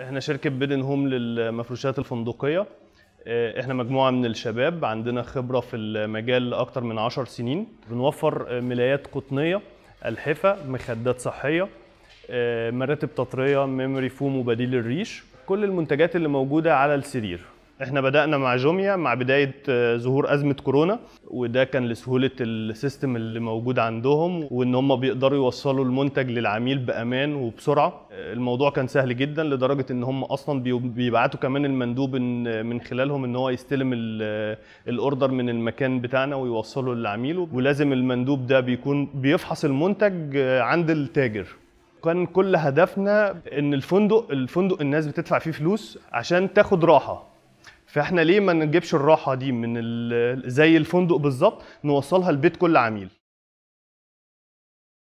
احنا شركة بيدن هوم للمفروشات الفندقية اه، احنا مجموعة من الشباب عندنا خبرة في المجال أكتر من عشر سنين بنوفر اه، ملايات قطنية ألحفة مخدات صحية اه، مراتب تطرية ميموري فوم وبديل الريش كل المنتجات اللي موجودة على السرير احنا بدأنا مع جوميا مع بداية اه، ظهور أزمة كورونا وده كان لسهولة السيستم اللي موجود عندهم وإن هم بيقدروا يوصلوا المنتج للعميل بأمان وبسرعة اه، الموضوع كان سهل جدا لدرجة إن هم أصلا بي- بيبعتوا كمان المندوب إن من خلالهم إن هو يستلم ال- الأوردر من المكان بتاعنا ويوصله للعميل ولازم المندوب ده بيكون بيفحص المنتج اه، عند التاجر كان كل هدفنا ان الفندق الفندق الناس بتدفع فيه فلوس عشان تاخد راحه فاحنا ليه ما نجيبش الراحه دي من ال- زي الفندق بالظبط نوصلها لبيت كل عميل